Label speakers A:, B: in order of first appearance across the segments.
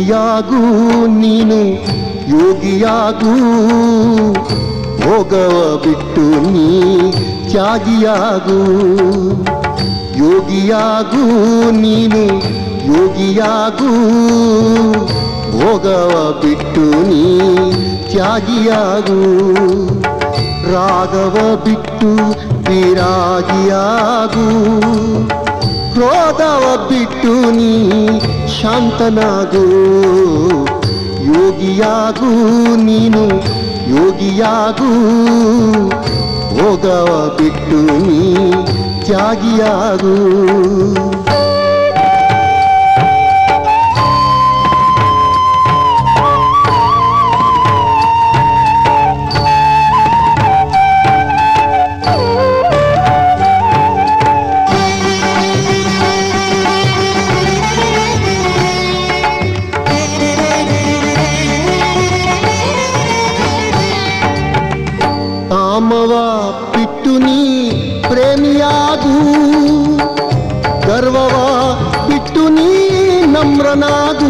A: ಯೋಗಿಯಾಗೂ ನೀನು ಯೋಗಿಯಾಗೂ ಭೋಗವ ಬಿಟ್ಟು ನೀ ತ್ಯಾಗಿಯಾಗೂ ಯೋಗಿಯಾಗೂ ನೀನು ಯೋಗಿಯಾಗೂ ಭೋಗವ ಬಿಟ್ಟು ನೀ ತ್ಯಾಗಿಯಾಗೂ ರಾಗವ ಬಿಟ್ಟು ವಿರಾಗಿಯಾಗೂ ಕ್ರೋಧವ ಬಿಟ್ಟು ನೀ ಶಾಂತನಾಗು ಯೋಗಿಯಾಗೂ ನೀನು ಯೋಗಿಯಾಗೂ ಭೋಗವ ಬಿಟ್ಟು ನೀ ತ್ಯಾಗಿಯಾಗೂ ಕಾಮವ ಬಿಟ್ಟು ನೀ ಪ್ರೇಮಿಯಾಗೂ ಗರ್ವವ ಬಿಟ್ಟು ನೀ ನಮ್ರನಾಗೂ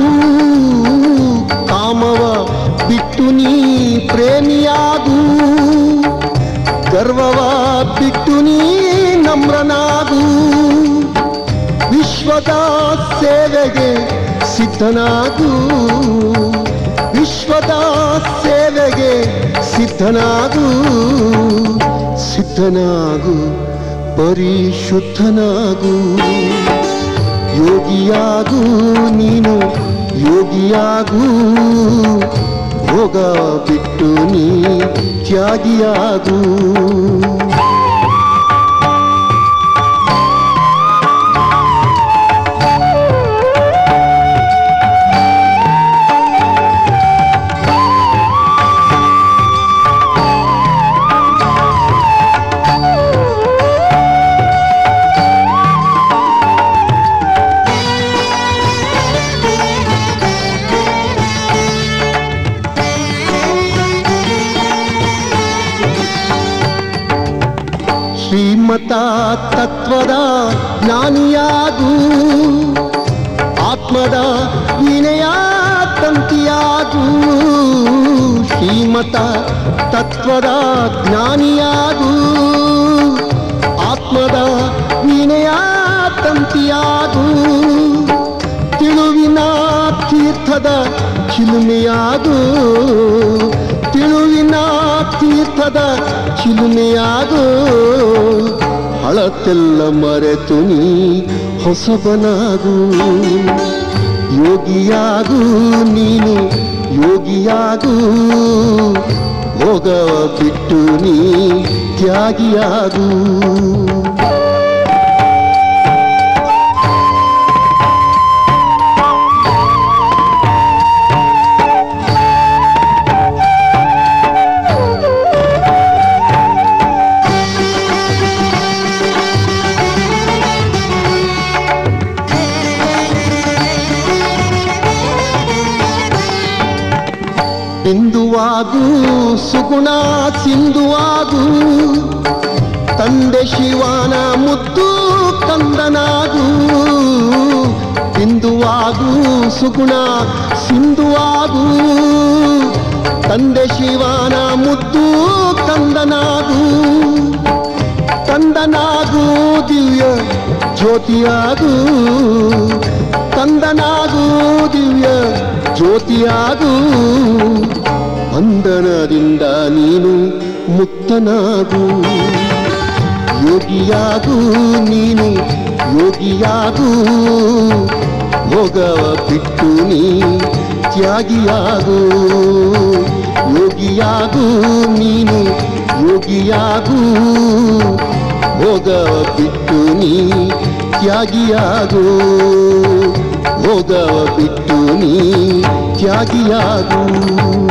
A: ಕಾಮವ ಬಿಟ್ಟು ನೀ ಪ್ರೇಮಿಯಾಗೂ ಗರ್ವವ ಬಿಟ್ಟು ನೀ ನಮ್ರನಾಗೂ ವಿಶ್ವದ ಸೇವೆಗೆ ಸಿದ್ಧನಾಗೂ ವಿಶ್ವದ ಸೇವೆಗೆ ಸಿದ್ಧನಾಗೂ ಸಿದ್ಧನಾಗು ಪರಿಶುದ್ಧನಾಗು ಯೋಗಿಯಾಗೂ ನೀನು ಯೋಗಿಯಾಗೂ ಭೋಗ ಬಿಟ್ಟು ನೀ ತ್ಯಾಗಿಯಾಗೂ ಶ್ರೀಮತ ತತ್ವದ ಜ್ಞಾನಿಯಾಗೂ ಆತ್ಮದ ವಿನಯ ತಂತಿಯಾಗೂ ಶ್ರೀಮತ ತತ್ವದ ಜ್ಞಾನಿಯಾಗೂ ಆತ್ಮದ ವಿನಯ ತಂತಿಯಾಗೂ ತಿಳುವಿನ ತೀರ್ಥದ ಚಿಲುಮೆಯಾಗೂ ತಿಳುವಿನ ತೀರ್ಥದ ಚಿಲುಮೆಯಾಗೂ ಹಳತೆಲ್ಲ ಮರೆತು ನೀ ಹೊಸಬನಾಗೂ ಯೋಗಿಯಾಗೂ ನೀನು ಯೋಗಿಯಾಗೂ ಭೋಗವ ಬಿಟ್ಟು ನೀ ತ್ಯಾಗಿಯಾಗೂ ಬಿಂದುವಾಗೂ ಸುಗುಣ ಸಿಂಧುವಾಗೂ ತಂದೆ ಶಿವನ ಮುದ್ದು ಕಂದನಾಗೂ ಬಿಂದುವಾಗೂ ಸುಗುಣ ಸಿಂಧುವಾಗೂ ತಂದೆ ಶಿವನ ಮುದ್ದು ಕಂದನಾಗೂ ಕಂದನಾಗೂ ದಿವ್ಯ ಜ್ಯೋತಿಯಾಗೂ ಕಂದನಾಗೂ ದಿವ್ಯ ಜ್ಯೋತಿಯಾಗೂ ಬಂಧನದಿಂದ ನೀನು ಮುಕ್ತನಾಗೂ ಯೋಗಿಯಾಗೂ ನೀನು ಯೋಗಿಯಾಗೂ ಭೋಗವ ಬಿಟ್ಟು ನೀ ತ್ಯಾಗಿಯಾಗೂ ಯೋಗಿಯಾಗೂ ನೀನು ಯೋಗಿಯಾಗೂ ಭೋಗವ ಬಿಟ್ಟು ನೀ ತ್ಯಾಗಿಯಾಗೂ ಭೋಗವ ಬಿಟ್ಟು ನೀ ತ್ಯಾಗಿಯಾಗೂ